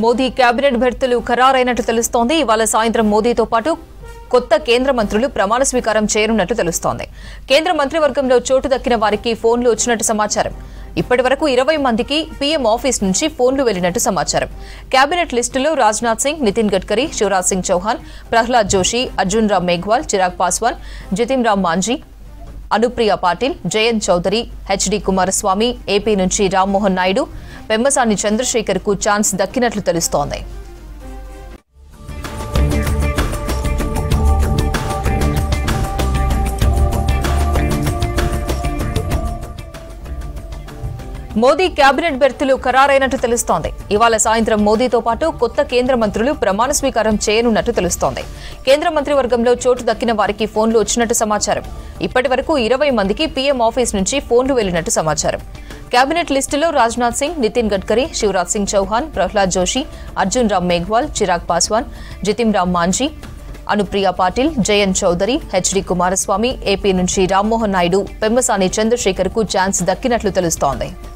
Modi cabinet భర్తలు ఖరారైనట్టు తెలుస్తోంది ఇవాళ సాయంత్రం మోదీతో పాటు కొత్త కేంద్ర మంత్రులు ప్రమాణ స్వీకారం చేయనున్నట్టు తెలుస్తోంది కేంద్ర మంత్రివర్గంలో చోటు దక్కిన వారికి ఫోన్లు వచ్చినట్టు సమాచారం ఇప్పటి వరకు ఇరవై మందికి పీఎం ఆఫీస్ నుంచి ఫోన్లు వెళ్లినట్టు సమాచారం కేబినెట్ లిస్టులో రాజ్నాథ్ సింగ్ నితిన్ గడ్కరీ శివరాజ్ సింగ్ చౌహాన్ ప్రహ్లాద్ జోషి అర్జున్ రామ్ మేఘ్వాల్ చిరాగ్ పాస్వాన్ జితిన్ రామ్ మాంజీ అనుప్రియ పాటిల్ జయంత్ చౌదరి హెచ్డి కుమారస్వామి ఏపీ నుంచి రామ్మోహన్ నాయుడు పెమ్మసాని చంద్రశేఖర్ కు ఛాన్స్ దక్కినట్లు తెలుస్తోంది మోదీ కేబినెట్ బెర్తులు ఖరారైనట్టు తెలుస్తోంది ఇవాళ సాయంత్రం మోదీతో పాటు కొత్త కేంద్ర మంత్రులు ప్రమాణ స్వీకారం చేయనున్నట్టు తెలుస్తోంది కేంద్ర మంత్రివర్గంలో చోటు దక్కిన వారికి ఫోన్లు వచ్చినట్టు సమాచారం ఇప్పటి వరకు ఇరవై మందికి పీఎం ఆఫీస్ నుంచి ఫోన్లు వెళ్లినట్టు సమాచారం కేబినెట్ లిస్టులో రాజ్నాథ్ సింగ్ నితిన్ గడ్కరీ శివరాజ్ సింగ్ చౌహాన్ ప్రహ్లాద్ జోషి అర్జున్ రామ్ మేఘ్వాల్ చిరాగ్ పాస్వాన్ జితిన్ రామ్ మాంజీ అనుప్రియ పాటిల్ జయంత్ చౌదరి హెచ్డి కుమారస్వామి ఏపీ నుంచి రామ్మోహన్ నాయుడు పెమ్మసాని చంద్రశేఖర్ కు ఛాన్స్ దక్కినట్లు తెలుస్తోంది